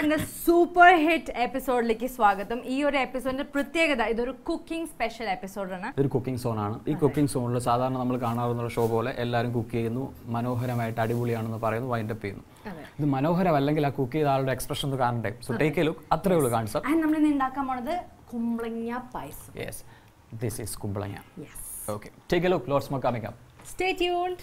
ബ്ലോഗിന്റെ super hit എപ്പിസോഡിലേക്ക് സ്വാഗതം ഈ ഒരു എപ്പിസോഡിന്റെ പ്രത്യേകത ഇതൊരു കുക്കിംഗ് സ്പെഷ്യൽ എപ്പിസോഡാണ് ഇതൊരു കുക്കിംഗ് സോണാണ് ഈ കുക്കിംഗ് സോണിൽ സാധാരണ നമ്മൾ കാണാറുന്ന ഷോ പോലെ എല്ലാവരും കുക്ക് ചെയ്യുന്നു മനോഹരമായിട്ട് അടിപൊളിയാണെന്ന് പറയുന്നു വൈൻഡപ്പ് ചെയ്യുന്നു ഇത് മനോഹരമല്ലെങ്കിൽ ആ കുക്ക് ചെയ്ത ആളുടെ എക്സ്പ്രഷൻ ഒന്ന് കാണണ്ടേ സോ ടേക്ക് എ ലുക്ക് അത്രേ ഉള്ളൂ കാണിച്ചത് അത് നമ്മൾ ഇന്ന് ഉണ്ടാക്കാൻ പോണത് കുമ്പളങ്ങ പായസം യെസ് ദിസ് ഈസ് കുമ്പളങ്ങ yes okay take a look lots more coming up stay tuned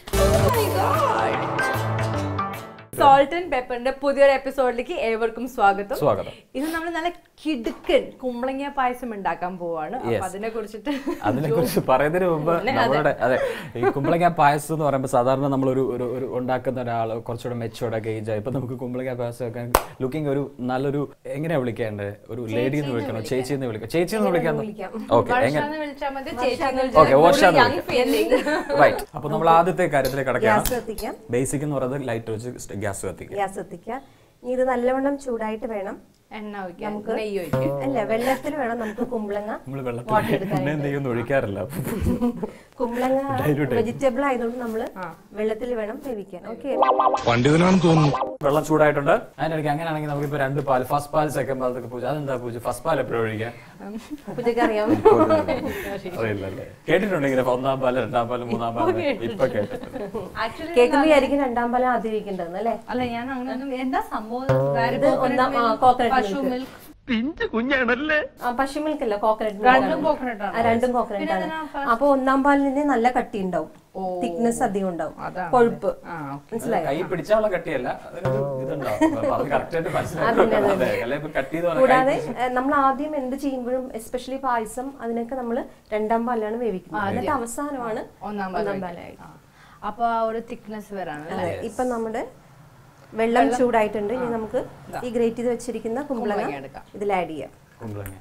salt and പെപ്പറിന്റെ പുതിയൊരു എപ്പിസോഡിലേക്ക് ഏവർക്കും സ്വാഗതം സ്വാഗതം ഇത് നമ്മൾ നല്ല കിടുക്കൻ കുമ്പളങ്ങ പായസം ഉണ്ടാക്കാൻ പോവാണ് അപ്പൊ Yes. അതിനെ കുറിച്ചിട്ട് അതിനെ കുറിച്ച് പറയുന്നതിന് മുമ്പ് നമ്മളുടെ അതെ ഈ കുമ്പളങ്ങ പായസം എന്ന് പറയുമ്പോൾ സാധാരണ നമ്മളൊരു ഒരു ഒരു ഉണ്ടാക്കുന്ന ഒരാൾ കുറച്ചുകൂടെ മെച്ചോടെ ഏജ് ആയി ഇപ്പൊ നമുക്ക് കുമ്പളങ്ങ പായസം ഒക്കെ ലുക്കിംഗ് ഒരു നല്ലൊരു എങ്ങനെയാ വിളിക്കേണ്ടത് ഒരു ലേഡി എന്ന് വിളിക്കണോ ചേച്ചി എന്ന് വിളിക്കാം ചേച്ചി എന്ന് വിളിക്കാൻ ഓക്കെ എങ്ങനെ വർഷാന്ന് വിളിച്ചാൽ മതി ചേച്ചിന്ന് ഓക്കെ വിളിച്ചാൽ വർഷ young feeling. റൈറ്റ് അപ്പൊ നമ്മൾ ആദ്യത്തെ കാര്യത്തിലേക്ക് ഗ്യാസ് കടക്കുകയാണ് കത്തിക്കാം ബേസിക് എന്ന് പറയുന്നത് ലൈറ്റ് വെച്ച് ഗ്യാസ് കത്തിക്കുക ഗ്യാസ് കത്തിക്കാം ഇനി ഇത് നല്ലവണ്ണം ചൂടായിട്ട് വേണം എണ്ണ ഒഴിക്കാം നെയ്യ് ഒഴിക്കാം അല്ല വെള്ളത്തിൽ വേണം നമുക്ക് കുമ്പളങ്ങ നമ്മൾ വെള്ളത്തിൽ എണ്ണ എന്തെങ്കിലും ഒഴിക്കാറില്ല കുമ്പളങ്ങ Dilute. വെജിറ്റബിൾ ആയതുകൊണ്ട് നമ്മൾ വെള്ളത്തിൽ വേണം വേവിക്കാൻ ഓക്കെ പണ്ഡിതനാണെന്ന് തോന്നുന്നു വെള്ളം ചൂടായിട്ടുണ്ട് അതിനിടയ്ക്ക് അങ്ങനെയാണെങ്കിൽ നമുക്ക് ഇപ്പൊ രണ്ട് പാൽ ഫസ്റ്റ് പാൽ സെക്കൻഡ് പാലത്തൊക്കെ പൂജ അതെന്താ പൂജ ഫസ്റ്റ് പാൽ എപ്പോഴും ഒഴിക്കാം പൂജക്ക് അറിയാം അറിയില്ലല്ലേ കേട്ടിട്ടുണ്ട് ഇങ്ങനെ ഒന്നാം പാല് രണ്ടാം പാല് മൂന്നാം പാല് ഇപ്പൊ കേട്ടിട്ടുണ്ട് ആക്ച്വലി കേൾക്കുമ്പോ ആയിരിക്കും രണ്ടാം പാലം ആദ്യം ഇരിക്കേണ്ടതെന്ന് അല്ലേ അല്ല ഞാൻ അങ്ങനെയൊന്നും എന്താ സംഭവം വേറെ ഇത് ഒന്നാം ആ, coconut പശു milk. മിൽക്ക് ആ, പശു മിൽക്ക് അല്ല കോക്കനട്ട് രണ്ടും coconut ആണ്. രണ്ടും കോക്കനട്ട് ആണ് അപ്പൊ ഒന്നാം പാലിന് നല്ല കട്ടി ഉണ്ടാവും തിക്നെസ് അധികം ഉണ്ടാവും അതാണ്. കൊഴുപ്പ് ആ മനസ്സിലായോ കൈ പിടിച്ചാലുള്ള കട്ടിയല്ല അതിനൊരു ഇതുണ്ടാവും അപ്പൊ അത് കറക്റ്റ് ആയിട്ട് മനസ്സിലാക്കി അതെ അല്ലെ ഇപ്പൊ കട്ട് ചെയ്ത് പറഞ്ഞാൽ കൂടാതെ നമ്മൾ ആദ്യം എന്ത് ചെയ്യുമ്പോഴും എസ്പെഷ്യലി പായസം അതിനൊക്കെ നമ്മൾ രണ്ടാം പാലാണ് വേവിക്കുന്നത് എന്നിട്ട് അവസാനമാണ് ഒന്നാം ഒന്നാം പാൽ പാലായി അപ്പൊ ആ ഒരു തിക്നെസ് വരാണ് അല്ലേ ഇപ്പൊ നമ്മുടെ വെള്ളം ചൂടായിട്ടുണ്ട് ഇനി നമുക്ക് ഈ ഗ്രേറ്റ് ചെയ്ത് വെച്ചിരിക്കുന്ന കുമ്പളങ്ങ കുമ്പളങ്ങ എടുക്കാം. ഇതിൽ ആഡ് ചെയ്യാം കുമ്പളങ്ങ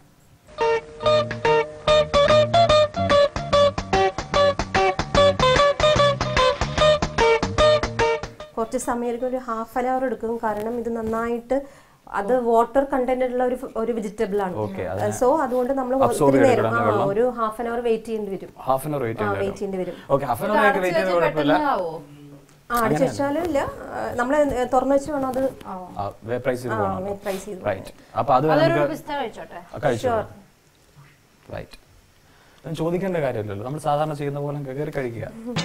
കുറച്ച് സമയം ഒരു ഹാഫ് അൻ അവർ എടുക്കും കാരണം ഇത് നന്നായിട്ട് അത് വാട്ടർ കണ്ടന്റ് ഉള്ള ഒരു ഒരു വെജിറ്റബിൾ ആണ് Okay, സോ അതുകൊണ്ട് നമ്മൾ absorb ഒത്തിരി നേരം ചെയ്തെടുക്കണം ആ, വെള്ളം. ഒരു ഹാഫ് അൻ അവർ വെയിറ്റ് ചെയ്യേണ്ടി വരും ഹാഫ് ആൻ അവർ വെയിറ്റ് ആ ചെയ്യണം വെയിറ്റ് ചെയ്യേണ്ടി വരും ഓക്കെ ഹാഫ് ആൻ അവർ ഒക്കെ വെയിറ്റ് ചെയ്യുന്ന കുഴപ്പമില്ല പെട്ടെന്നാവോ ആ അടിച്ചു വെച്ചാലും ഇല്ല നമ്മൾ തുറന്നു വെച്ച് വേണം അത് പ്രൈസ് ചെയ്ത് പോകണം പ്രൈസ് ചെയ്ത് റൈറ്റ് അപ്പൊ അത് അതൊരു നമുക്ക് പിസ്ത കഴിച്ചോട്ടെ കഴിച്ചു റൈറ്റ് ചോദിക്കേണ്ട കാര്യമില്ലല്ലോ നമ്മൾ സാധാരണ ചെയ്യുന്ന പോലെ കയറി കഴിക്കുക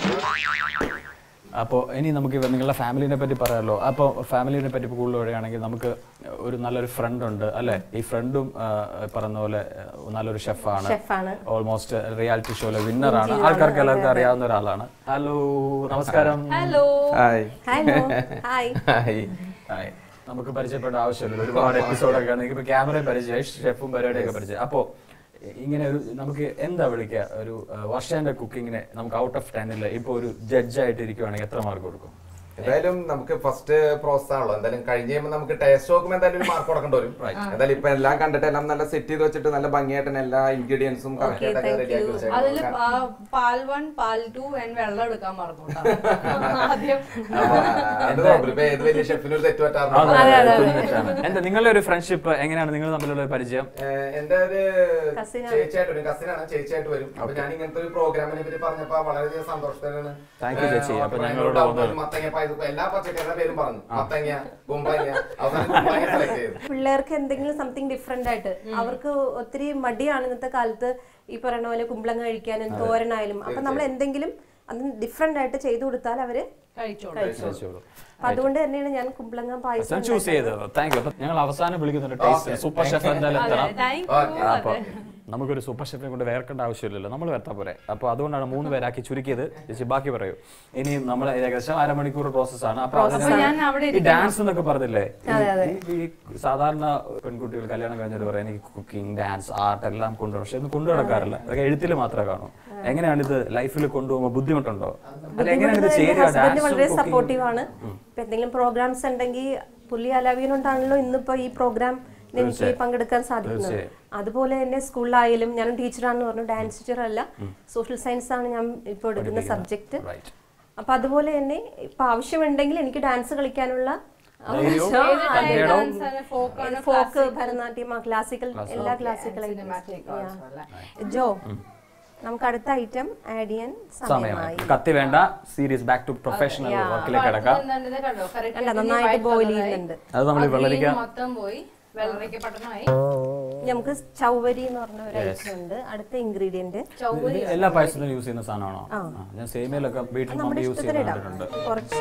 അപ്പോൾ ഇനി നമുക്ക് ഇവ- നിങ്ങളുടെ ഫാമിലിനെ പറ്റി പറയാമല്ലോ അപ്പോൾ ഫാമിലിനെ പറ്റി ഇപ്പോൾ കൂടുതൽ പറയുകയാണെങ്കിൽ നമുക്ക് ഒരു നല്ലൊരു ഫ്രണ്ട് ഉണ്ട് അല്ലേ ഈ ഫ്രണ്ടും പറഞ്ഞ പോലെ ആ, നല്ലൊരു ഷെഫാണ് ഷെഫാണ് ഓൾമോസ്റ്റ് റിയാലിറ്റി ഷോയിലെ വിന്നറാണ് ആൾക്കാർക്ക് എല്ലാവർക്കും അറിയാവുന്ന ഒരാളാണ് ഹലോ നമസ്കാരം ഹലോ ഹായ് ഹായ് മോ ഹായ് ഹായ് ഹായ്. നമുക്ക് പരിചയപ്പെടേണ്ട ആവശ്യമില്ല ഒരുപാട് എപ്പിസോഡൊക്കെ ആണ് ഇപ്പൊ ക്യാമറയും പരിചയം ഷെഫും പരിപാടിയൊക്കെ പരിചയം അപ്പോ ഇങ്ങനെ ഒരു നമുക്ക് എന്താ വിളിക്കുക ഒരു വർഷന്റെ കുക്കിങ്ങിനെ നമുക്ക് ഔട്ട് ഓഫ് ടെന്നിൽ ഇപ്പൊ ഒരു ജഡ്ജ് ആയിട്ട് ഇരിക്കുവാണെങ്കിൽ എത്ര മാർക്ക് കൊടുക്കും എന്തായാലും നമുക്ക് ഫസ്റ്റ് പ്രോസസ് ആണല്ലോ എന്തായാലും കഴിഞ്ഞ് കഴിയുമ്പോൾ നമുക്ക് ടേസ്റ്റ് നോക്കുമ്പോൾ എന്തായാലും ഒരു മാർക്ക് കൊടുക്കേണ്ടി വരും എന്തായാലും ഇപ്പൊ എല്ലാം കണ്ടിട്ട് എല്ലാം നല്ല സെറ്റ് ചെയ്ത് വെച്ചിട്ട് നല്ല ഭംഗിയായിട്ട് തന്നെ എല്ലാ ഇൻഗ്രീഡിയൻസും കറക്റ്റ് ആയിട്ട് റെഡി ആക്കി അതില് വെച്ചേക്കാം പാ- പാൽ വൺ പാൽ ടു ആൻഡ് വെള്ളം എടുക്കാൻ മറന്നു കേട്ടോ. ആദ്യം അത് കുഴപ്പമില്ല. ഇപ്പൊ ഏത് വലിയ ഷെഫിന് ഒരു തെറ്റ് പറ്റാറുണ്ട് എന്താ നിങ്ങളുടെ ഒരു ഫ്രണ്ട്ഷിപ്പ് എങ്ങനെയാണ് നിങ്ങൾ തമ്മിലുള്ള ഒരു പരിചയം ഏഹ് എന്റെ ഒരു Cousin ആണ്. ചേച്ചിയായിട്ട് വരും കസിനാണ് ചേച്ചിയായിട്ട് വരും അപ്പൊ ഞാൻ ഇങ്ങനത്തെ ഒരു പ്രോഗ്രാമിനെ പറ്റി പറഞ്ഞപ്പോ വളരെയധികം സന്തോഷത്തിലാണ് Thank you, ചേച്ചി. അപ്പൊ ഞങ്ങളോട് ഞങ്ങളോട് വന്നത്. മത്തങ്ങ പായസം ഇപ്പൊ എല്ലാ പച്ചക്കറിയുടെ പേരും പറഞ്ഞു മത്തങ്ങ കുമ്പളങ്ങ അവസാനം കുമ്പളങ്ങ സെലക്ട് ചെയ്തു പിള്ളേർക്ക് എന്തെങ്കിലും സംതിങ് ഡിഫറെന്റ് ആയിട്ട് അവർക്ക് ഒത്തിരി മടിയാണ് ഇന്നത്തെ കാലത്ത് ഈ പറയുന്ന പോലെ കുമ്പളങ്ങ കഴിക്കാനും തോരനായാലും അപ്പൊ നമ്മൾ എന്തെങ്കിലും അതിന് ഡിഫറെന്റ് ആയിട്ട് ചെയ്തു കൊടുത്താൽ അവര് കഴിച്ചോളൂ കഴിച്ചോളൂ. അപ്പൊ അതുകൊണ്ട് തന്നെയാണ് ഞാൻ കുമ്പളങ്ങ പായസം ചൂസ് ചെയ്തത് താങ്ക് യു അപ്പൊ ഞങ്ങൾ അവസാനം വിളിക്കുന്നുണ്ട് ടേസ്റ്റ് സൂപ്പർ ഷെഫ് എന്തായാലും എത്തണം താങ്ക് യു അപ്പൊ നമുക്കൊരു സൂപ്പർ ഷെഫിനെ കൊണ്ട് വേർക്കേണ്ട ആവശ്യമില്ലല്ലോ നമ്മൾ വരുത്താൻ പോരെ അപ്പൊ അതുകൊണ്ടാണ് മൂന്ന് പേരാക്കി ചുരുക്കിയത് ചേച്ചി ബാക്കി പറയൂ ഇനി നമ്മൾ ഏകദേശം അരമണിക്കൂർ പ്രോസസ് ആണ് അപ്പൊ അതിന് ഞാൻ അവിടെ ഈ ഡാൻസ് എന്നൊക്കെ പറഞ്ഞില്ലേ ഈ- ഈ സാധാരണ പെൺകുട്ടികൾ കല്യാണം കഴിഞ്ഞിട്ട് പറയാം എനിക്ക് കുക്കിംഗ് ഡാൻസ് ആർട്ട് എല്ലാം കൊണ്ടുപോകും പക്ഷെ ഇത് കൊണ്ടു നടക്കാറില്ല അതൊക്കെ എഴുത്തിൽ മാത്രമേ കാണൂ എങ്ങനെയാണ് ഇത് ലൈഫിൽ കൊണ്ടുപോകുമ്പോൾ ബുദ്ധിമുട്ടുണ്ടോ അല്ല എങ്ങനെയാണ് ഇത് ചേരുക ഹസ്ബൻഡ് വളരെ ഡാൻസ് സപ്പോർട്ടീവ് ആണ് ഇപ്പൊ എന്തെങ്കിലും പ്രോഗ്രാംസ് ഉണ്ടെങ്കിൽ പുള്ളി അലവിയനുണ്ടാണല്ലോ ഇന്നിപ്പോ ഈ പ്രോഗ്രാം എനിക്ക് പങ്കെടുക്കാൻ സാധിക്കുന്നത് തീർച്ചയായും. അതുപോലെ തന്നെ സ്കൂളിലായാലും ഞാൻ ടീച്ചറാണെന്ന് പറഞ്ഞു ഡാൻസ് ടീച്ചർ അല്ല സോഷ്യൽ സയൻസ് ആണ് ഞാൻ ഇപ്പോൾ എടുക്കുന്ന സബ്ജക്ട് റൈറ്റ് അപ്പൊ അതുപോലെ തന്നെ ഇപ്പൊ ആവശ്യമുണ്ടെങ്കിൽ എനിക്ക് ഡാൻസ് കളിക്കാനുള്ള ധൈര്യവും തന്റേടവും ഫോക്കാണ് ഫോക്ക് ഭരതനാട്യം ക്ലാസിക്കൽ എല്ലാ ക്ലാസിക്കൽ ജോ നമുക്ക് അടുത്ത ഐറ്റം ആഡ് ചെയ്യാൻ സമയമായി സമയമായി കത്തി വേണ്ട സീരിയസ് ബാക്ക് ടു പ്രൊഫഷണൽ വർക്കിലേക്ക് കിടക്കാം എന്താണ് ഇത് കണ്ടോ correct അല്ല ഇതിന് നന്നായിട്ട് white ബോയിൽ colour ആയി. ചെയ്യുന്നുണ്ട് അത് നമ്മൾ ആ green വെള്ളരിക്ക മൊത്തം പോയി വെള്ളരിക്ക പട്ടണമായി ഇനി നമുക്ക് ചൗവരി എന്ന് പറഞ്ഞ ഒരു ഐറ്റം ഉണ്ട് അടുത്ത ഇൻഗ്രീഡിയന്റ് ഇത് എല്ലാ പായസത്തിനും യൂസ് ചെയ്യുന്ന സാധനമാണോ ആ, ഞാൻ സേമിയയിലൊക്കെ വീട്ടിൽ നമ്മുടെ മമ്മി യൂസ് ഇഷ്ടത്തിന് ഇടാം ചെയ്യുന്നുണ്ട് കുറച്ച്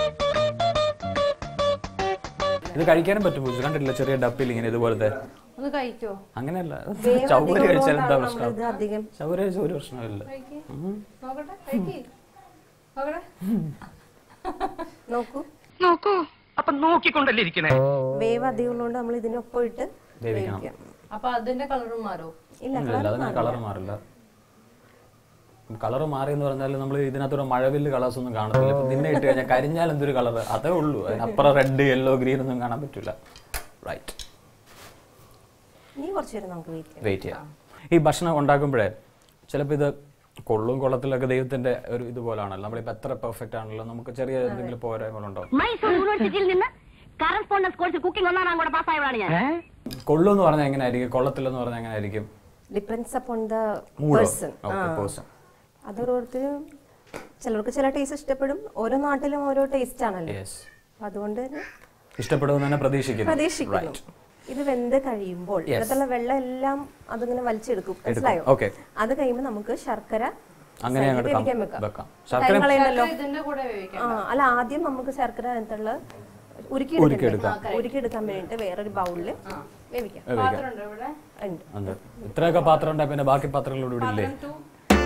ഇത് കഴിക്കാനും പറ്റും പൂജ കണ്ടിട്ടില്ല ചെറിയ ഡപ്പിൽ ഇങ്ങനെ ഇതുപോലത്തെ ഒന്ന് കഴിക്കോ അങ്ങനെയല്ല വേവ് ചൗരി അധികം കഴിച്ചാൽ എന്താ ഉള്ളതുകൊണ്ടാണ് പ്രശ്നം നമ്മളിത് അധികം ചൗരി കഴിച്ചാൽ ഒരു പ്രശ്നമില്ല കഴിക്ക് നോക്കട്ടെ കഴിക്ക് നോക്കട്ടെ നോക്കൂ നോക്കൂ അപ്പൊ നോക്കിക്കൊണ്ടല്ലേ ഇരിക്കണേ വേവ് അധികം ഉള്ളതുകൊണ്ട് നമ്മൾ ഇതിനൊപ്പം ഇട്ട് വേവിക്കണം. വേവിക്കാം അപ്പൊ അതിന്റെ കളറും മാറോ ഇല്ല ഇല്ല അതിന് കളർ മാറില്ല കളർ മാറി എന്ന് പറഞ്ഞാൽ നമ്മൾ ഇതിനകത്തൊരു മഴവില്ല് കളേഴ്സ് ഒന്നും കാണത്തില്ല ഇപ്പൊ നിന്നെ ഇട്ട് കഴിഞ്ഞാൽ കരിഞ്ഞാൽ എന്തൊരു കളർ അതേ ഉള്ളൂ അതിനപ്പുറം റെഡ് യെല്ലോ ഗ്രീൻ ഒന്നും കാണാൻ പറ്റില്ല റൈറ്റ് ഇനി കുറച്ച് നേരം നമുക്ക് വെയിറ്റ് ചെയ്യാം വെയിറ്റ് ചെയ്യാം ഈ ഭക്ഷണം ഉണ്ടാക്കുമ്പോഴേ ചിലപ്പോൾ ഇത് കൊള്ളും കൊള്ളത്തിലൊക്കെ ദൈവത്തിന്റെ ഒരു ഇതുപോലാണല്ലോ നമ്മളിപ്പോൾ എത്ര പെർഫെക്റ്റ് ആണല്ലോ നമുക്ക് ചെറിയ എന്തെങ്കിലും പോരായ്മകളുണ്ടോ മൈസൂർ യൂണിവേഴ്സിറ്റിയിൽ നിന്ന് കറസ്പോണ്ടൻസ് കോഴ്സിൽ കുക്കിംഗ് ഒന്നാം കൂടെ പാസ്സായവളാണ് ഞാൻ കൊള്ളും എന്ന് പറഞ്ഞാൽ എങ്ങനെ ആയിരിക്കും കൊള്ളത്തില്ലെന്ന് പറഞ്ഞാൽ എങ്ങനെ ആയിരിക്കും ഡിപ്പെൻസ് അപ്പോൺ ദ മൂടോ പേഴ്സൺ ഓക്കെ പേഴ്സൺ അതോരോരുത്തരും ചിലർക്ക് ചില ടേസ്റ്റ് ഇഷ്ടപ്പെടും ഓരോ നാട്ടിലും ഓരോ ടേസ്റ്റ് ആണല്ലോ യെസ് അപ്പൊ അതുകൊണ്ട് തന്നെ ഇഷ്ടപ്പെടുമെന്ന് തന്നെ പ്രതീക്ഷിക്കുന്നു പ്രതീക്ഷിക്കുന്നു ഇത് വെന്ത് കഴിയുമ്പോൾ ഇതിനകത്തുള്ള വെള്ളം എല്ലാം അതിങ്ങനെ വലിച്ചെടുക്കും മനസ്സിലായോ ഓക്കെ അത് കഴിയുമ്പോൾ നമുക്ക് ശർക്കര അങ്ങനെ side അങ്ങോട്ട് വേവിക്കാൻ കം- വെക്കാം വെക്കാം ശർക്കര Time കളയണ്ടല്ലോ ഇതിന്റെ കൂടെ വേവിക്കാം ആ അല്ല ആദ്യം നമുക്ക് ശർക്കര അതിനകത്തുള്ള ഉരുക്കി ഉരുക്കിയെടുക്കാം. ഉരുക്കി എടുക്കാൻ വേണ്ടിയിട്ട് വേറൊരു ബൗളില് വേവിക്കാം പാത്രം ഉണ്ടോ ഇവിടെ ഉണ്ട് ഉണ്ട് ഇത്രയൊക്കെ പാത്രം ഉണ്ടായി പിന്നെ ബാക്കി പാത്രങ്ങളോട് ഇവിടെ ഇല്ലേ ടു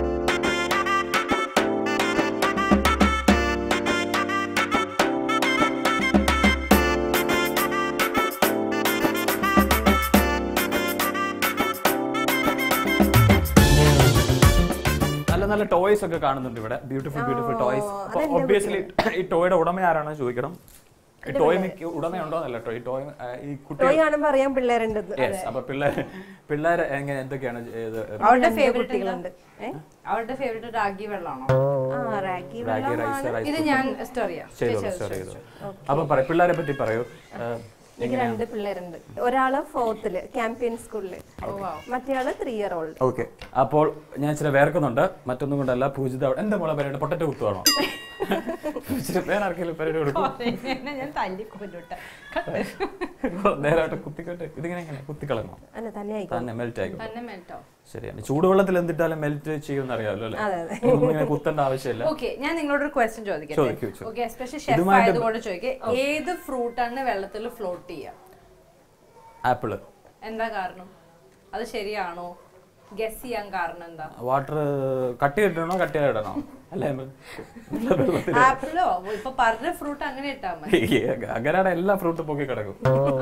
നല്ല നല്ല ടോയ്സ് ഒക്കെ കാണുന്നുണ്ട് ഇവിടെ ബ്യൂട്ടിഫുൾ ബ്യൂട്ടിഫുൾ ടോയ്സ് അപ്പൊ ഒബ്വിയസ്ലി ഈ ടോയുടെ ഉടമ ആരാണെന്ന് ചോദിക്കണം ഈ ടോയ് മിക്ക ഉടമയുണ്ടോന്നല്ല കേട്ടോ ഈ ടോയ് ഈ കുട്ടി ടോയ് കാണുമ്പോൾ അറിയാൻ പിള്ളേരുണ്ടെന്ന് യെസ് അപ്പൊ പിള്ളേർ പിള്ളേർ എങ്ങനെ എന്തൊക്കെയാണ് ഇത് അവരുടെ രണ്ട് ഫേവറേറ്റ് കുട്ടികളുണ്ട് ഏ? അവരുടെ ഫേവറേറ്റ് റാഗി വെള്ളമാണോ ആ റാഗി റാഗി റൈസ് റൈസ് ഇത് ഞാൻ സ്റ്റോർ ചെയ്യാം ചെയ്തോളൂ സ്റ്റോർ ചെയ്തു അപ്പൊ പറ പിള്ളേരെ പറ്റി പറയൂ ഏഹ്, എനിക്ക് രണ്ട് പിള്ളേരുണ്ട് ഒരാള് ഫോർത്തില് ക്യാമ്പയിൻ സ്കൂളില് മറ്റേ ആള് ത്രീ ഇയർ ഓൾഡ് ഓക്കെ അപ്പോൾ ഞാൻ ഇച്ചിരി വേർക്കുന്നുണ്ട് മറ്റൊന്നും കൊണ്ടല്ല പൂജിത അവിടെ- എന്താ മോളെ പരിപാടി പൊട്ടറ്റോ കുത്തുവാണോ ഇച്ചിരി വേറെ ആർക്കെങ്കിലും പരിപാടി കൊടുക്കും ഞാൻ തല്ലിക്കൊല്ലുട്ടെ നേരായിട്ട് കുത്തിക്കോട്ടെ ഇതിങ്ങനെ എങ്ങനെ കുത്തിക്കളയണോ അല്ല തന്നെ ആയിക്കോ തന്നെ മെൽറ്റ് ആയിക്കോ തന്നെ മെൽറ്റോ ശരിയാണ് ചൂടുവെള്ളത്തിൽ എന്തിട്ടാലും മെൽറ്റ് ചെയ്യുമെന്ന് അറിയാമല്ലോ അല്ലേ അതെ, അതെ. ഒന്നും ഇങ്ങനെ കുത്തേണ്ട ആവശ്യമില്ല ഓക്കെ ഞാൻ നിങ്ങളോടൊരു ക്വസ്റ്റ്യൻ ചോദിക്കൂ, ചോദിക്കട്ടെ ചോദിക്കൂ. ഓക്കെ എസ്പെഷ്യലി ഷെഫ് ഇതുമായിട്ട് ആയതുകൊണ്ട് ചോദിക്കേ ഏത് ഫ്രൂട്ടാണ് വെള്ളത്തിൽ ഫ്ലോട്ട് ചെയ്യുക ആപ്പിള് എന്താ കാരണം അത് ശരിയാണോ ഗസ് ചെയ്യാൻ കാരണം എന്താ വാട്ടർ കട്ടി ഇടണോ കട്ടി ഇടണോ അല്ലേ ആപ്പിളോ ഇപ്പൊ പറഞ്ഞ ഫ്രൂട്ട് അങ്ങനെ ഇട്ടാ മതി അങ്ങനെയാണ് എല്ലാ ഫ്രൂട്ടും പൊക്കി കിടക്കും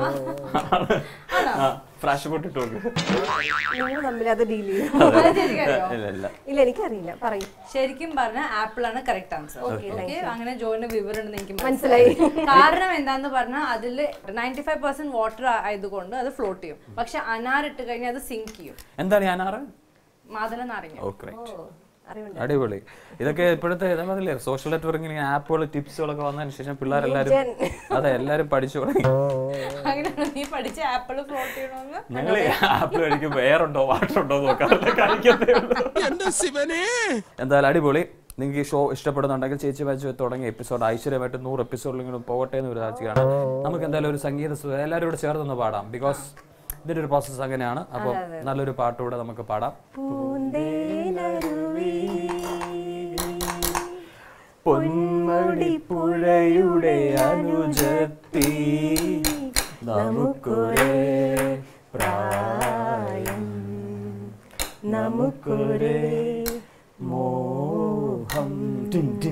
ഫ്രാഷ് പൊട്ടി ഇട്ട് നോക്ക് നിങ്ങൾ തമ്മിൽ അത് ഡീൽ ചെയ്യും അത് ശരിക്കറിയോ? ഇല്ല ഇല്ല ഇല്ല എനിക്കറിയില്ല പറയും ശരിക്കും പറഞ്ഞ ആപ്പിൾ ആണ് കറക്റ്റ് ആൻസർ ഓക്കെ അങ്ങനെ ജോയിന് വിവരം ഉണ്ടെന്ന് എനിക്ക് മനസ്സിലായി. കാരണം എന്താന്ന് പറഞ്ഞാൽ അതിൽ നയൻറ്റി ഫൈവ് പെർസെന്റ് വാട്ടർ ആയതുകൊണ്ട് അത് ഫ്ലോട്ട് ചെയ്യും പക്ഷെ അനാർ ഇട്ട് കഴിഞ്ഞാൽ അത് സിങ്ക് ചെയ്യും എന്താണ് ഞാൻ ആറ് മാതള നാരങ്ങ ഓക്കെ അറിവുണ്ട് അടിപൊളി ഇതൊക്കെ ഇപ്പോഴത്തെ ഇതല്ലേ സോഷ്യൽ നെറ്റ്വർക്കിംഗ് ആപ്പുകൾ ടിപ്സുകളൊക്കെ വന്നതിന് ശേഷം പിള്ളേരെല്ലാരും അതെ എല്ലാരും പഠിച്ചു തുടങ്ങി അങ്ങനെയാണ് നീ പഠിച്ച ആപ്പിൾ ഫ്ലോട്ട് ചെയ്യണമെന്ന് ഞങ്ങൾ ആപ്പിൾ കഴിക്കുമ്പോൾ എയർ ഉണ്ടോ വാട്ടർ ഉണ്ടോ നോക്കാറില്ല കഴിക്കത്തേ ഉള്ളൂ എന്തായാലും അടിപൊളി നിങ്ങൾക്ക് ഈ ഷോ ഇഷ്ടപ്പെടുന്നുണ്ടെങ്കിൽ ചേച്ചി വായിച്ച് തുടങ്ങിയ എപ്പിസോഡ് ഐശ്വര്യമായിട്ട് നൂറ് എപ്പിസോഡിലെങ്കിലും പോകട്ടെ എന്ന് വിചാരിക്കുകയാണ് നമുക്ക് എന്തായാലും ഒരു സംഗീത സ്വ- എല്ലാവരും കൂടെ ചേർന്നൊന്ന് പാടാം ബിക്കോസ് ഇതിന്റെ ഒരു പ്രോസസ്സ് അങ്ങനെയാണ് അപ്പോൾ നല്ലൊരു പാട്ടുകൂടെ നമുക്ക് പാടാം പൂന്തേനരുവി പൊന്മടി പുഴയുടെ അനുജത്തി നമുക്കൊരേ പ്രായം നമുക്കൊരേ മോഹം ടിൻ ടിൻ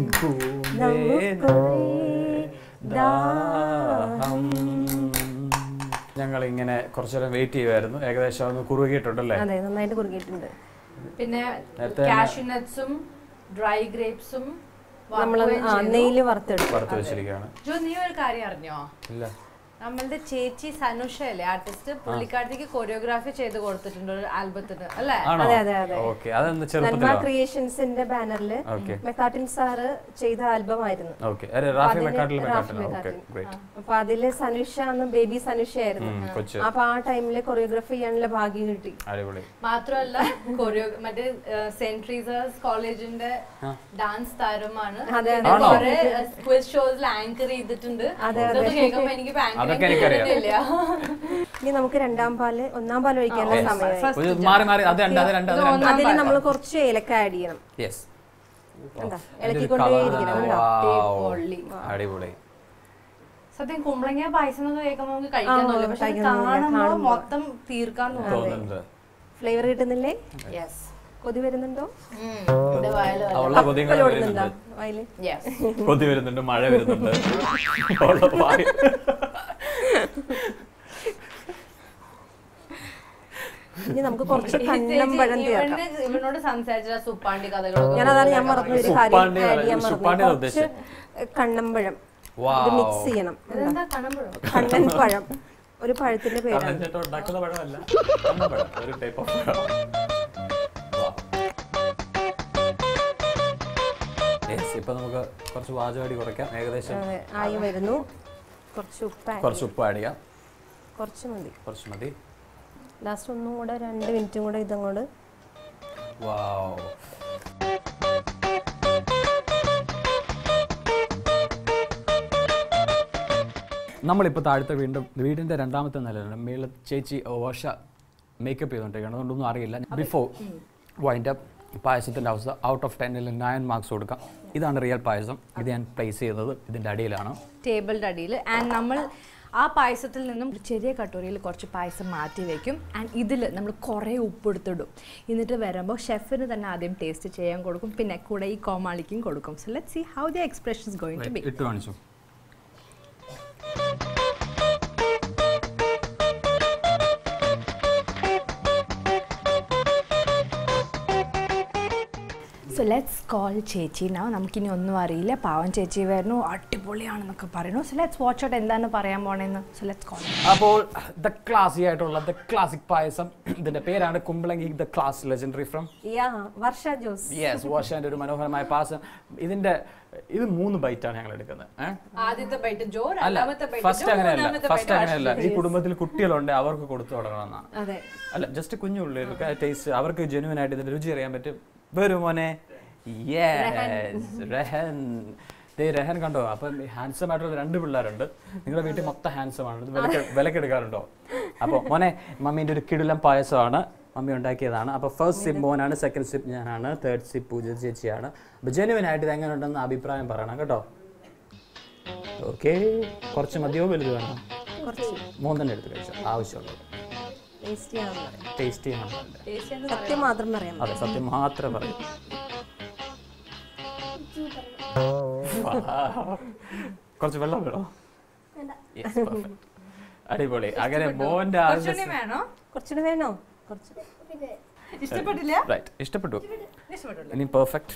ദാഹം ഞങ്ങൾ ഇങ്ങനെ കുറച്ചുനേരം വെയിറ്റ് ചെയ്യുമായിരുന്നു ഏകദേശം ഒന്ന് കുറുകിയിട്ടുണ്ടല്ലേ അതെ നന്നായിട്ട് കുറുകിയിട്ടുണ്ട് പിന്നെ നേരത്തെ കാഷ്യൂനട്ട്സും ഡ്രൈ ഗ്രേപ്സും നമ്മൾ നെയ്യില് വറുത്തെടുക്കും പുറത്ത് വെച്ചിരിക്കുകയാണ് ജോ നീ ഒരു കാര്യം അറിഞ്ഞോ ഇല്ല നമ്മളുടെ ചേച്ചി സനുഷ അല്ലേ ആർട്ടിസ്റ്റ് പുള്ളിക്കാരത്തേക്ക് കൊറിയോഗ്രാഫി ചെയ്ത് കൊടുത്തിട്ടുണ്ട് ഒരു ആൽബത്തിന് അല്ലേ ആണോ അതെ, അതെ, അതെ. ഓക്കെ അതെന്ത് നന്മ ചെറുപ്പത്തിലോ ക്രിയേഷൻസിന്റെ ബാനറില് Okay. മെക്കാട്ടിൻ സാറ് ചെയ്ത ആൽബം ആയിരുന്നു ഓക്കെ അതെ റാഫി അതില് മെക്കാട്ടിൽ റാഫി മെക്കാട്ടിൽ ഓക്കെ മെക്കാട്ടിൽ. ഗ്രേറ്റ് അപ്പൊ അതില് സനുഷ അന്ന് ബേബി സനുഷ ആയിരുന്നു കൊച്ചു അപ്പൊ ആ ടൈമില് കൊറിയോഗ്രാഫി ചെയ്യാനുള്ള ഭാഗ്യം കിട്ടി അടിപൊളി മാത്രമല്ല കൊറിയോ മറ്റേ സെന്റ് ട്രീസേഴ്സ് കോളേജിന്റെ ഡാൻസ് താരമാണ് അതെ, അതെ. ആണോ? ക്വിസ് ഷോസിൽ ആങ്കർ ചെയ്തിട്ടുണ്ട് അതെ, ഇതൊക്കെ കേൾക്കുമ്പോ എനിക്ക് അതൊക്കെ എനിക്കറിയാം. ഇല്ല ഇനി നമുക്ക് രണ്ടാം പാല് ഒന്നാം പാല് ഒഴിക്കാനുള്ള സമയമായി ഒരു മാറി മാറി അത് രണ്ട് അത് രണ്ട് അത് രണ്ട് അതിൽ നമ്മൾ കുറച്ച് ഏലക്ക ആഡ് ചെയ്യണം യെസ് എന്താ ഇളക്കിക്കൊണ്ടേയിരിക്കണം കേട്ടോ അടിപൊളി. അടിപൊളി സത്യം കുമ്പളങ്ങ പായസം എന്നൊക്കെ കേൾക്കുമ്പോൾ നമുക്ക് കഴിക്കാൻ ആ, തോന്നില്ല പക്ഷെ അത് കഴിക്കാൻ തോന്നില്ല. കാണുമ്പോൾ കാണുമ്പോൾ. മൊത്തം തീർക്കാൻ തോന്നും തോന്നുന്നുണ്ട് ഫ്ലേവർ കിട്ടുന്നില്ലേ യെസ് കൊതി വരുന്നുണ്ടോ എന്റെ വായില് അവളുടെ കൊതിയും കൂടെ ഓടുന്നുണ്ടോ വരുന്നുണ്ട് വയല് യെസ് കൊതി വരുന്നുണ്ട് മഴ വരുന്നുണ്ട് അവളുടെ വായ- ഇനി നമുക്ക് കുറച്ച് കണ്ണമ്പഴം ചേർക്കാം ഇവന്റെ ഇവനോട് സംസാരിച്ച സുപ്പാണ്ടി കഥകളൊക്കെ ഞാൻ അതാണ് ഞാൻ മറന്നു ഒരു കാര്യം സുപ്പാണ്ടി ആഡ് ചെയ്യാൻ മറന്നു സുപ്പാണ്ടി കുറച്ച് കണ്ണമ്പഴം Wow. ഇത് മിക്സ് ചെയ്യണം ഇതെന്താ കണമ്പഴം കണ്ണൻ പഴം ഒരു പഴത്തിന്റെ പേരാണ് കണ്ണൻ ചേട്ടൻ ഉണ്ടാക്കുന്ന പഴമല്ല കണ്ണൻ പഴം ഒരു ടൈപ്പ് ഓഫ് പഴം യെസ് ഇപ്പൊ നമുക്ക് കുറച്ച് വാചകടി കുറയ്ക്കാം ഏകദേശം അതെ, ആയി വരുന്നു കുറച്ച് ഉപ്പ് add കുറച്ച് ഉപ്പ് ആഡ് ചെയ്യാം ചെയ്യും. കുറച്ച് മതി കുറച്ച് മതി ലാസ്റ്റ് ഒന്നും കൂടെ രണ്ട് മിനിറ്റും കൂടെ ഇതങ്ങോട്ട് വാവ് നമ്മളിപ്പോൾ താഴത്തെ വീണ്ടും വീടിൻ്റെ രണ്ടാമത്തെ നിലയിലാണ് മേളിൽ ചേച്ചി വർഷ മേക്കപ്പ് ചെയ്തുകൊണ്ടിരിക്കുകയാണ് അതുകൊണ്ടൊന്നും അറിയില്ല ബിഫോർ വൈൻഡ് അപ്പ് പായസത്തിൻ്റെ അവസ്ഥ ഔട്ട് ഓഫ് ടെന്നിൽ നയൻ മാർക്സ് കൊടുക്കാം ഇതാണ് റിയൽ പായസം ഇത് ഞാൻ പ്ലേസ് ചെയ്യുന്നത് ഇതിൻ്റെ അടിയിലാണ് ടേബിളിന്റെ അടിയിൽ ആൻഡ് നമ്മൾ ആ പായസത്തിൽ നിന്നും ഒരു ചെറിയ കട്ടോറിയിൽ കുറച്ച് പായസം മാറ്റി വെക്കും ആൻഡ് ഇതിൽ നമ്മൾ കുറേ ഉപ്പെടുത്തിടും എന്നിട്ട് വരുമ്പോൾ ഷെഫിന് തന്നെ ആദ്യം ടേസ്റ്റ് ചെയ്യാൻ കൊടുക്കും പിന്നെ കൂടെ ഈ കോമാളിക്കും കൊടുക്കും so let see how the expressions going to be ഇട്ട് കാണിച്ചു സോ ലെറ്റ്സ് കോൾ ചേച്ചി നാ നമുക്കിനി ഒന്നും അറിയില്ല പാവം ചേച്ചി വരുന്നു അടിപൊളിയാണെന്നൊക്കെ പറയുന്നു സോ ലെറ്റ്സ് വാച്ച് ഔട്ട് എന്താണ് പറയാൻ പോണേന്ന് സോ ലെറ്റ്സ് കോൾ അപ്പോൾ ദ ക്ലാസി ആയിട്ടുള്ള ദ ക്ലാസിക് പായസം ഇതിൻ്റെ പേരാണ് കുമ്പളങ്ങി ദ ക്ലാസ് ലെജൻഡറി ഫ്രം യാ വർഷ ജോസ് യെസ് വാഷാൻ്റെ ഒരു മനോഹരമായ പാസം ഇതിന്റെ ഇത് മൂന്ന് ബൈറ്റാണ് ഞങ്ങൾ എടുക്കുന്നത് ഏ? ആദ്യത്തെ ബൈറ്റ് ജോ അല്ല രണ്ടാമത്തെ ബൈറ്റ് ഫസ്റ്റ് അങ്ങനെയല്ല ഫസ്റ്റ് അങ്ങനെയല്ല ഈ കുടുംബത്തിൽ കുട്ടികളുണ്ട് അവർക്ക് കൊടുത്തു തുടങ്ങണമെന്നാണ് അതെ അല്ല ജസ്റ്റ് കുഞ്ഞുള്ളിൽ ടേസ്റ്റ് അവർക്ക് ജെനുവൻ ആയിട്ട് ഇതിന്റെ രുചി അറിയാൻ പറ്റും വരും മോനെ യെസ് റെഹൻ ദേ റെഹൻ കണ്ടോ അപ്പം ഹാൻസം ആയിട്ടുള്ള രണ്ട് പിള്ളേരുണ്ട് നിങ്ങളുടെ വീട്ടിൽ മൊത്തം ഹാൻസം ആണ് ഇത് വിലക്ക് വിലക്കെടുക്കാറുണ്ടോ അപ്പോൾ മോനെ മമ്മീൻ്റെ ഒരു കിടിലം പായസമാണ് മമ്മി ഉണ്ടാക്കിയതാണ് അപ്പോൾ ഫസ്റ്റ് സിപ്പ് മോനാണ് സെക്കൻഡ് സിപ്പ് ഞാനാണ് തേർഡ് സിപ്പ് പൂജ ചേച്ചിയാണ് അപ്പോൾ ജെനുവൻ ആയിട്ട് ഇത് എങ്ങനെ ഉണ്ടെന്ന് അഭിപ്രായം പറയണം കേട്ടോ ഓക്കെ കുറച്ച് മതിയോ വലുത് വേണം കുറച്ച് മൂന്നെണ്ണം എടുത്ത് കഴിച്ചോ ആവശ്യമുള്ളത് ടേസ്റ്റി ആണെന്ന് പറയാം ടേസ്റ്റ് ചെയ്യാൻ സത്യം മാത്രം പറയാം അതെ സത്യം മാത്രമേ പറയൂ കുറച്ച് വെള്ളം വേണോ Yes, perfect. അടിപൊളി അങ്ങനെ മോന്റെ കുറച്ചുകൂടി വേണോ കുറച്ചുകൂടെ വേണോ കുറച്ച് ഇഷ്ടപ്പെട്ടില്ല റൈറ്റ് ഇഷ്ടപ്പെട്ടു ഇഷ്ടപ്പെട്ടില്ല ഇനി പെർഫെക്റ്റ്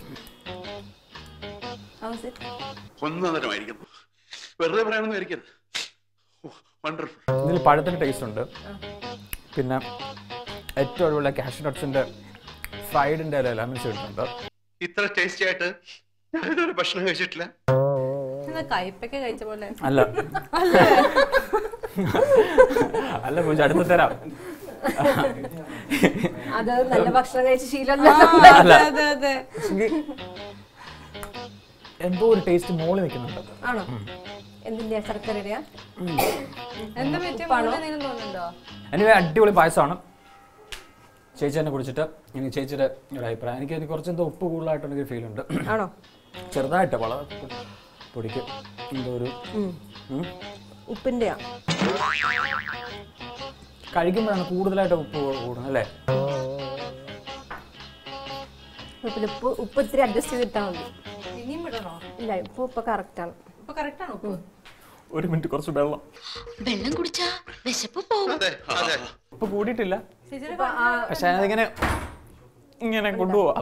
How's it? ഒന്നതരമായിരിക്കുന്നു വെറുതെ പറയാനൊന്നും ആയിരിക്കരുത് വണ്ടർഫുൾ ഇതിൽ പഴത്തിന് ടേസ്റ്റ് ഉണ്ട് പിന്നെ ഏറ്റവും അടിപൊളി കാഷ്യൂ നട്ട്സിന്റെ ഫ്രൈഡിന്റെ ലെമൺസ് ഇടുന്നുണ്ട് ഇത്ര ടേസ്റ്റി ആയിട്ട് ഞാൻ ഇതുവരെ ഭക്ഷണം കഴിച്ചിട്ടില്ല എന്താ കയ്പൊക്കെ കഴിച്ച പോലെ അല്ല അല്ല പൂജ അടുത്ത് തരാം അത് നല്ല ഭക്ഷണം കഴിച്ച ശീലമല്ല അല്ല. അതെ അതെ പക്ഷെങ്കി എന്തോ ഒരു ടേസ്റ്റ് മോളിൽ നിൽക്കുന്നുണ്ട് ആണോ എന്തിന്റെ ശർക്കരയുടെയാ എന്താ പറ്റിയ എന്തെങ്കിലും തോന്നുന്നുണ്ടോ എനിവേ അടിപൊളി പായസമാണ് ചേച്ചി തന്നെ കുടിച്ചിട്ട് എനിക്ക് ചേച്ചിയുടെ ഒരു അഭിപ്രായം എനിക്ക് എനിക്ക് കുറച്ച് എന്തോ ഉപ്പ് കൂടുതലായിട്ടുണ്ടെങ്കിൽ ഫീൽ ഉണ്ട് ആണോ ചെറുതായിട്ട് വളരെ പൊടിക്ക് എന്തോ ഒരു ഉം. ഉപ്പിന്റെയാ കഴിക്കുമ്പോഴാണ് കൂടുതലായിട്ട് ഉപ്പ് കൂടുന്നത് അല്ലേ ഉപ്പിൽ ഉപ്പ് ഉപ്പ് ഇത്തിരി അഡ്ജസ്റ്റ് ചെയ്തിട്ടാ മതി ഇനിയും വിടണോ ഇല്ല ഉപ്പ് ഇപ്പൊ കറക്റ്റ് ആണ് ഇപ്പൊ കറക്റ്റ് ആണോ ഉപ്പ് ഒരു മിനിറ്റ് കുറച്ച് വെള്ളം വെള്ളം കുടിച്ചാ വിശപ്പ് പോവും അതെ അതെ ഉപ്പ് കൂടിയിട്ടില്ല ചേച്ചിയുടെ പക്ഷെ അതിങ്ങനെ ഇങ്ങനെ കൊണ്ടുപോവാം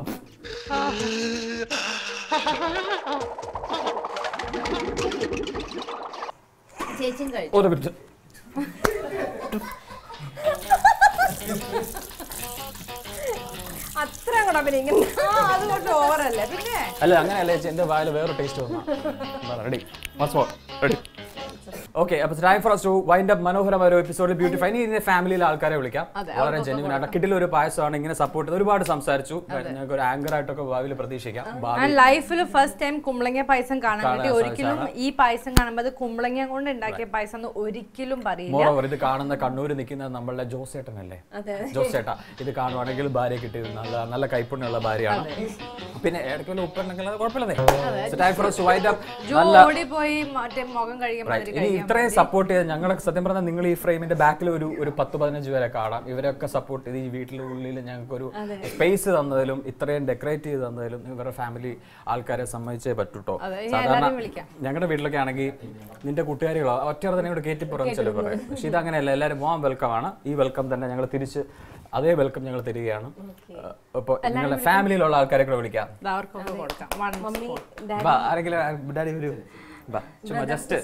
ചേച്ചിയും കഴിച്ചു ഒരു മിനിറ്റ് അത്ര കൂടെ അഭിനയിക്കുന്നു അത് കൊണ്ട് ഓവറല്ലേ പിന്നെ അല്ല അങ്ങനെയല്ല ചേച്ചി എന്റെ വായിൽ വേറെ ടേസ്റ്റ് വന്നു റെഡി റെഡി ഓക്കെ അപ്പൊ time for to wind up മനോഹരമായ ഒരു എപ്പിസോഡ് ബ്യൂട്ടിഫൈ ഇനി ഇതിന്റെ ഫാമിലിയിലെ ആൾക്കാരെ വിളിക്കാം വളരെ ജെന്യൂൻ ആയിട്ട് കിട്ടിൽ ഒരു പായസമാണ് ഇങ്ങനെ സപ്പോർട്ട് ചെയ്ത് ഒരുപാട് സംസാരിച്ചു ഞങ്ങൾക്ക് ഒരു ആങ്കർ ആയിട്ടൊക്കെ ഭാവിയിൽ പ്രതീക്ഷിക്കാം ഭാവി ഞാൻ ലൈഫിൽ ഫസ്റ്റ് ടൈം കുമ്പളങ്ങ പായസം കാണാൻ കാണാൻ പറ്റി ഒരിക്കലും സാധിച്ചതാണ്. ഈ പായസം കാണുമ്പോൾ അത് കുമ്പളങ്ങ കൊണ്ട് ഉണ്ടാക്കിയ പായസം എന്ന് ഒരിക്കലും പറയില്ല മോറോവർ ഇത് കാണുന്ന കണ്ണൂര് നിൽക്കുന്ന നമ്മളുടെ ജോസേട്ടനല്ലേ ജോസേട്ട ഇത് കാണുവാണെങ്കിൽ ഭാര്യ കിട്ടിയത് നല്ല നല്ല കൈപ്പുണ്യമുള്ള ഭാര്യയാണ് പിന്നെ ഇടയ്ക്കുള്ള ഉപ്പുണ്ടെങ്കിൽ അത് കുഴപ്പമില്ലേ time for wind up Jo നല്ല ഓടി പോയി മറ്റേ മുഖം കഴിയുമ്പോൾ Right. ഇനി ഇത്രയും സപ്പോർട്ട് ചെയ്ത് ഞങ്ങളുടെ സത്യം പറഞ്ഞാൽ നിങ്ങൾ ഈ ഫ്രെയിമിന്റെ ബാക്കിൽ ഒരു ഒരു പത്ത് പതിനഞ്ച് പേരെ കാണാം ഇവരൊക്കെ സപ്പോർട്ട് ചെയ്ത് ഈ വീട്ടിലെ ഉള്ളിൽ ഞങ്ങൾക്ക് ഒരു സ്പേസ് തന്നതിലും ഇത്രയും ഡെക്കറേറ്റ് ചെയ്ത് തന്നതിലും ഇവരുടെ ഫാമിലി ആൾക്കാരെ സമ്മതിച്ചേ പറ്റൂട്ടോ അതെ, ഞാൻ സാധാരണ എല്ലാവരെയും വിളിക്കാം. ഞങ്ങളുടെ വീട്ടിലൊക്കെ ആണെങ്കിൽ നിന്റെ കൂട്ടുകാരികളോ ഒറ്റ തന്നെ ഇവിടെ കയറ്റി പുറം ചില പറയും പക്ഷെ ഇത് അങ്ങനെയല്ല എല്ലാവരും വാം വെൽക്കം ആണ് ഈ വെൽക്കം തന്നെ ഞങ്ങൾ തിരിച്ച് അതേ വെൽക്കം ഞങ്ങൾ തരികയാണ് അപ്പോൾ നിങ്ങളുടെ ഫാമിലിയിലുള്ള ആൾക്കാരെ കൂടെ വിളിക്കാം അവർക്കൊക്കെ കൊടുക്കാം One മമ്മി spoon. ബാ ആരെങ്കിലും ഡാഡി ഒരു ബാ ചുമ്മാ ജസ്റ്റ്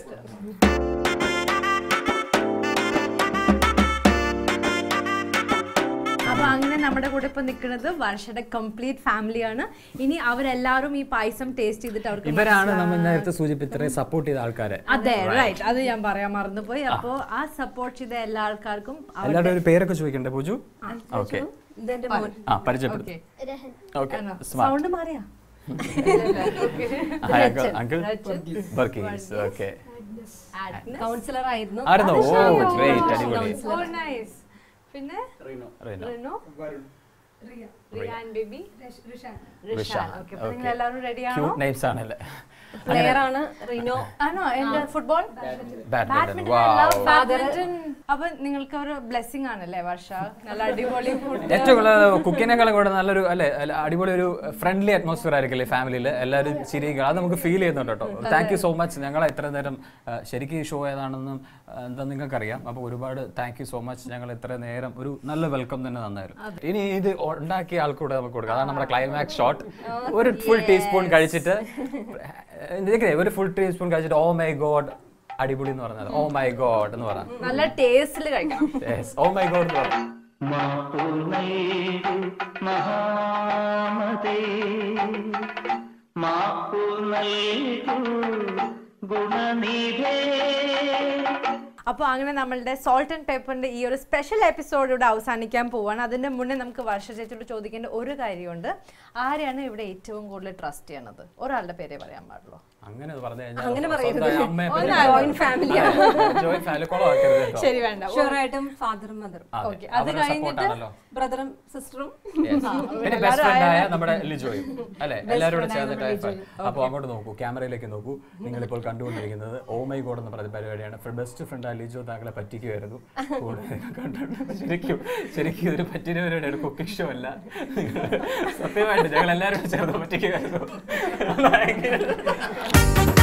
അപ്പൊ അങ്ങനെ നമ്മുടെ കൂടെ ഇപ്പൊ നിൽക്കുന്നത് വർഷയുടെ കംപ്ലീറ്റ് ഫാമിലിയാണ് ഇനി അവരെല്ലാവരും ഈ പായസം ടേസ്റ്റ് ചെയ്തിട്ട് അവർക്ക് ഇവരാണ് നമ്മൾ നേരത്തെ സൂചിപ്പിച്ച സപ്പോർട്ട് ചെയ്ത ആൾക്കാരെ അതെ റൈറ്റ് അത് ഞാൻ പറയാൻ മറന്നുപോയി അപ്പോ ആ സപ്പോർട്ട് ചെയ്ത എല്ലാ ആൾക്കാർക്കും അവർ- എല്ലാവരുടെ ഒരു പേരൊക്കെ ചോദിക്കണ്ടേ പൂജു ഓക്കെ ഇതെന്റെ മോൻ ആ പരിചയപ്പെടും Okay. ഓക്കെ ആണോ? സ്മാർട്ട് സൗണ്ട് മാറിയാ അങ്കിൾ വർക്കീസ് ഓക്കെ കൗൺസിലർ ആയിരുന്നു ആയിരുന്നോ ഓ ഗ്രേറ്റ് അടിപൊളി Oh, nice. പിന്നെ റീനോ. റിനോ റിയാൻ ബേബി റിഷാൻ. റിഷാൻ ഓക്കെ അപ്പൊ നിങ്ങൾ Okay. എല്ലാവരും റെഡിയാണോ ക്യൂട്ട് നെയിംസ് ആണല്ലേ പ്ലെയർ ആണ് റിനോ ആണോ എന്റെ ഫുട്ബോൾ ബാഡ്മിന്റൺ വാവ് ബാഡ്മിന്റൺ അപ്പൊ നിങ്ങൾക്ക് ഒരു ബ്ലെസ്സിങ് ആണല്ലേ വർഷ നല്ല അടിപൊളി ഫുഡ് ഏറ്റവും കൂടുതൽ കുക്കിനേക്കാളും കൂടെ നല്ലൊരു അല്ലെ അല്ല, അടിപൊളി ഒരു ഫ്രണ്ട്ലി അറ്റ്മോസ്ഫിയർ ആയിരിക്കില്ലേ ഫാമിലിയിൽ എല്ലാവരും ചിരിക്കുക അത് നമുക്ക് ഫീൽ ചെയ്യുന്നുണ്ട് കേട്ടോ താങ്ക് യു സോ മച്ച് ഞങ്ങൾ ഇത്ര നേരം ആ, ശരിക്കും ഈ ഷോ ഏതാണെന്നും ആ, എന്താ നിങ്ങൾക്കറിയാം അപ്പോൾ ഒരുപാട് താങ്ക് യു സോ മച്ച് ഞങ്ങൾ ഇത്ര നേരം ഒരു നല്ല വെൽക്കം തന്നെ തന്നായിരുന്നു ഇനി ഇത് ഉണ്ടാക്കിയ ആൾക്കൂടെ നമുക്ക് കൊടുക്കാം അതാണ് നമ്മുടെ ക്ലൈമാക്സ് ഷോട്ട് ഒരു ഫുൾ ടീസ്പൂൺ കഴിച്ചിട്ട് ഇതൊക്കെ ഒരു ഫുൾ ടീസ്പൂൺ കഴിച്ചിട്ട് ഓ മൈ ഗോഡ് അടിപൊളി എന്ന് പറഞ്ഞത് ഓ മൈ ഗോഡ് എന്ന് പറയാം നല്ല ടേസ്റ്റിൽ കഴിക്കണം ഓ മൈ ഗോഡ് എന്ന് പറയാം മഹാമതേ മാപ്പു നൽകു ഗുണനിധേ അപ്പോൾ അങ്ങനെ നമ്മളുടെ സോൾട്ട് ആൻഡ് പേപ്പറിന്റെ ഈ ഒരു സ്പെഷ്യൽ എപ്പിസോഡ് ഇവിടെ അവസാനിക്കാൻ പോവാണ് അതിന്റെ മുന്നേ നമുക്ക് വർഷ ചേച്ചിയോട് ചോദിക്കേണ്ട ഒരു കാര്യമുണ്ട് ആരെയാണ് ഇവിടെ ഏറ്റവും കൂടുതൽ ട്രസ്റ്റ് ചെയ്യണത് ഒരാളുടെ പേരേ പറയാൻ പാടുള്ളൂ അങ്ങനെ പറഞ്ഞു അങ്ങനെ പറയരുത്. ജോയിന്റ് ഫാമിലി ജോയിന്റ് ഫാമിലി കുളമാക്കരുത് കേട്ടോ. ശരി വേണ്ട ഷുവറായിട്ടും ഫാദറും മദറും അതെ, Okay, അത് അവരുടെ കഴിഞ്ഞിട്ട് support ആണല്ലോ. ബ്രദറും സിസ്റ്ററും Yes. പിന്നെ ബെസ്റ്റ് ഫ്രണ്ട് ആയ നമ്മുടെ ലിജോയും അല്ലെ എല്ലാവരും കൂടെ ചേർന്നിട്ട് അപ്പൊ അങ്ങോട്ട് നോക്കൂ ക്യാമറയിലേക്ക് നോക്കൂ നിങ്ങൾ ഇപ്പോൾ കണ്ടുകൊണ്ടിരിക്കുന്നത് ഓ മൈ ഗോഡ് എന്ന് പറയുന്ന പരിപാടിയാണ് ബെസ്റ്റ് ഫ്രണ്ട് ആ ലിജോ താങ്കളെ പറ്റിക്കുമായിരുന്നു കൂടെ കണ്ടിട്ടുണ്ട് ശരിക്കും ശരിക്കും ഇതൊരു പറ്റിയ പരിപാടിയാണ് കുക്കിംഗ് ഷോ അല്ല സത്യമായിട്ട് ഞങ്ങൾ എല്ലാവരും കൂടെ ചേർന്ന് പറ്റിക്കുമായിരുന്നു ഭയങ്കര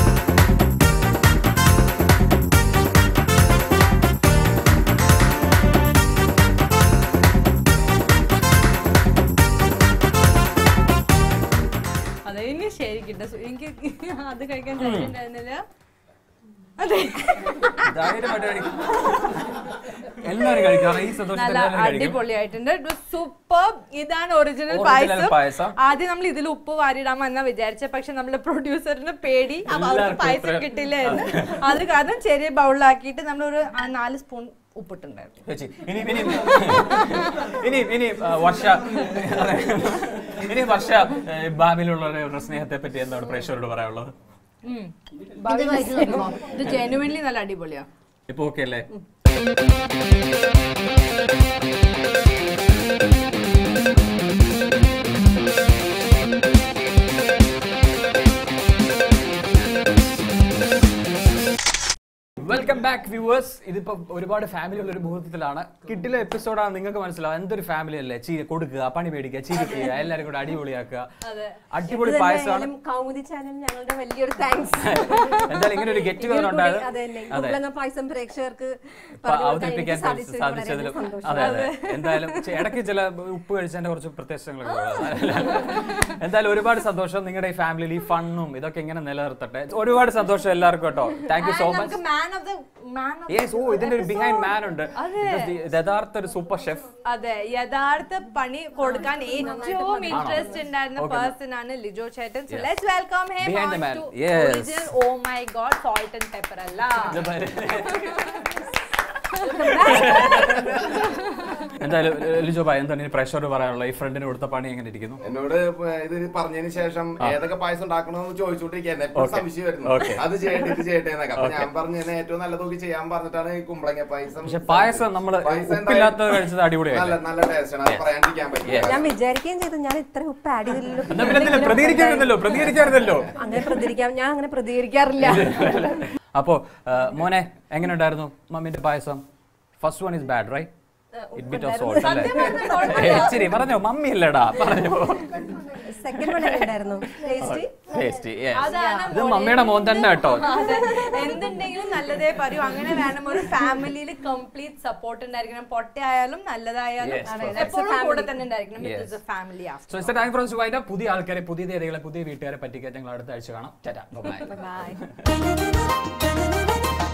അതെ ഇനി ശരിക്കിட்ட എനിക്ക് അത് കഴിക്കാൻ കഴിയുന്നുണ്ടായിരുന്നില്ല അതെ ധൈര്യമായിട്ട് കഴിക്കും. എല്ലാവരും കഴിക്കാം ഈ സന്തോഷത്തിൽ നല്ല എല്ലാവരും കഴിക്കും അടിപൊളിയായിട്ടുണ്ട് സൂപ്പർ ഇതാണ് ഒറിജിനൽ Original പായസം പായസം. ആദ്യം നമ്മൾ ഇതിൽ ഉപ്പ് വാരിടാമോ എന്നാ വിചാരിച്ചത് പക്ഷെ നമ്മുടെ പ്രൊഡ്യൂസറിന് പേടി അപ്പൊ അവർക്ക് എല്ലാവർക്കും പായസം ഇത്രയും- കിട്ടില്ല എന്ന് അത് കാരണം ചെറിയ ബൗളിലാക്കിയിട്ട് നമ്മളൊരു ആ നാല് സ്പൂൺ ഉപ്പിട്ടുണ്ടായിരുന്നു ചേച്ചി ഇനി ഇനി ഇനി ഇനി ആ, വർഷ അതെ. ഇനി വർഷ ഏ, ഭാവിയിലുള്ളവരുടെ സ്നേഹത്തെ പറ്റി എന്താണ് പ്രേക്ഷകരോട് പറയാനുള്ളത് ഉം. ഇത് ജെനുവൻലി നല്ല അടിപൊളിയാ ഇപ്പൊ ഓക്കെ അല്ലേ വെൽക്കം ബാക്ക് വ്യൂവേഴ്സ് ഇതിപ്പോ ഒരുപാട് ഫാമിലി ഉള്ള ഒരു മുഹൂർത്തത്തിലാണ് കിട്ടിലെ എപ്പിസോഡാണ് നിങ്ങൾക്ക് മനസ്സിലാവും എന്തൊരു ഫാമിലി അല്ലേ ചീ കൊടുക്കുക പണി മേടിക്കുക ചിരിക്കുക എല്ലാരും കൂടെ അടിപൊളിയാക്കുക അടിപൊളി പായസമാണ് എന്തായാലും കൗമുദി ചാനൽ ഞങ്ങളുടെ വലിയൊരു താങ്ക്സ് എന്തായാലും ഇങ്ങനെ ഒരു ഗെറ്റ് ടുഗദർ ഉണ്ടായത് അതെ തന്നെ അതെ കുമ്പളങ്ങ പായസം പ്രേക്ഷകർക്ക് പ- പറഞ്ഞു കൊടുക്കാൻ അവതരിപ്പിക്കാൻ എനിക്ക് സാധിച്ചതിൽ സാധിച്ചതിലും വളരെയധികം സന്തോഷം. അതെ അതെ എന്തായാലും ചെ- ഇടയ്ക്ക് ചില ഉപ്പ് കഴിച്ചതിന്റെ കുറച്ച് പ്രത്യേകതകളൊക്കെ ഉള്ളത്. എന്തായാലും ഒരുപാട് സന്തോഷം നിങ്ങളുടെ ഈ ഫാമിലിയിൽ ഈ ഫണ്ണും ഇതൊക്കെ ഇങ്ങനെ നിലനിർത്തട്ടെ ഒരുപാട് സന്തോഷം എല്ലാവർക്കും കേട്ടോ thank you so And much നമുക്ക് man of the man of yes ഓ the ഇതിന്റെ ഒരു ബിഹൈൻഡ് episode. മാൻ ഉണ്ട് അതെ. Because the- യഥാർത്ഥ ഒരു സൂപ്പർ ഷെഫ് അതെ യഥാർത്ഥ പണി കൊടുക്കാൻ ഏറ്റവും ഇൻട്രസ്റ്റ് ഉണ്ടായിരുന്ന Okay. പേഴ്സൺ ആണ് ലിജോ ചേട്ടൻ so Yes. Let's welcome him Behind the on man. To Yes. Original oh my God salt and pepper അല്ല എന്തായാലും ലിജോ ഭായ് എന്താണ് പ്രഷർ പറയാനുള്ള ഈ ഫ്രണ്ടിന് കൊടുത്ത പണി എങ്ങനെ ഇരിക്കുന്നു എന്നോട് ഇത് പറഞ്ഞതിന് ശേഷം ഏതൊക്കെ പായസം ഉണ്ടാക്കണമെന്ന് ചോദിച്ചോണ്ടിരിക്കുകയായിരുന്നു എപ്പോഴും Okay. സംശയം വരുന്നു Okay. അത് ചെയ്യട്ടെ ഇത് ചെയ്യട്ടെ എന്നൊക്കെ അപ്പൊ Okay. ഞാൻ പറഞ്ഞു "ഇതിന് ഏറ്റവും നല്ലത് നോക്കി ചെയ്യാൻ പറഞ്ഞിട്ടാണ് ഈ കുമ്പളങ്ങ പായസം പക്ഷെ പായസം നമ്മള് പായസം ഉപ്പില്ലാത്തത് എന്തായാലും കഴിച്ചത് അടിപൊളിയായി നല്ല നല്ല ടേസ്റ്റ് ആണ് അത് പറയാണ്ടിരിക്കാൻ പറ്റില്ല ഞാൻ വിചാരിക്കുകയും ചെയ്തു ഞാൻ ഇത്ര ഉപ്പ് ആഡ് എന്നാ പിന്നെ എന്തിനാ? ചെയ്തില്ലല്ലോ പ്രതികരിക്കാറുണ്ടല്ലോ പ്രതികരിക്കാറുണ്ടല്ലോ അങ്ങനെ പ്രതികരിക്കാം ഞാൻ അങ്ങനെ പ്രതികരിക്കാറില്ല അപ്പോ ആ, മോനെ എങ്ങനെ ഉണ്ടായിരുന്നു മമ്മിന്റെ പായസം first one is bad right it bit of salt അല്ലേ ശരി പറഞ്ഞോ മമ്മി അല്ലടാ പറഞ്ഞോ സെക്കൻഡ് വൺ ഉണ്ടായിരുന്നു ടേസ്റ്റി ടേസ്റ്റി അതാണ് ഇത് മമ്മിയുടെ മോൻ തന്നെ കേട്ടോ അതെ. എന്തുണ്ടെങ്കിലും നല്ലതേ പറയൂ അങ്ങനെ വേണം ഒരു ഫാമിലിയിൽ കംപ്ലീറ്റ് സപ്പോർട്ട് ഉണ്ടായിരിക്കണം പൊട്ടയായാലും നല്ലതായാലും Yes, അതെ, perfect. എപ്പോഴും കൂടെ തന്നെ ഉണ്ടായിരിക്കണം Yes. It family after so it's time for us to wind up. പുതിയ ആൾക്കാരെ പുതിയ തീയതികളെ പുതിയ വീട്ടുകാരെ പറ്റിക്കാൻ ഞങ്ങൾ അടുത്ത ആഴ്ച കാണാം ടാറ്റാ ബൈ ബൈ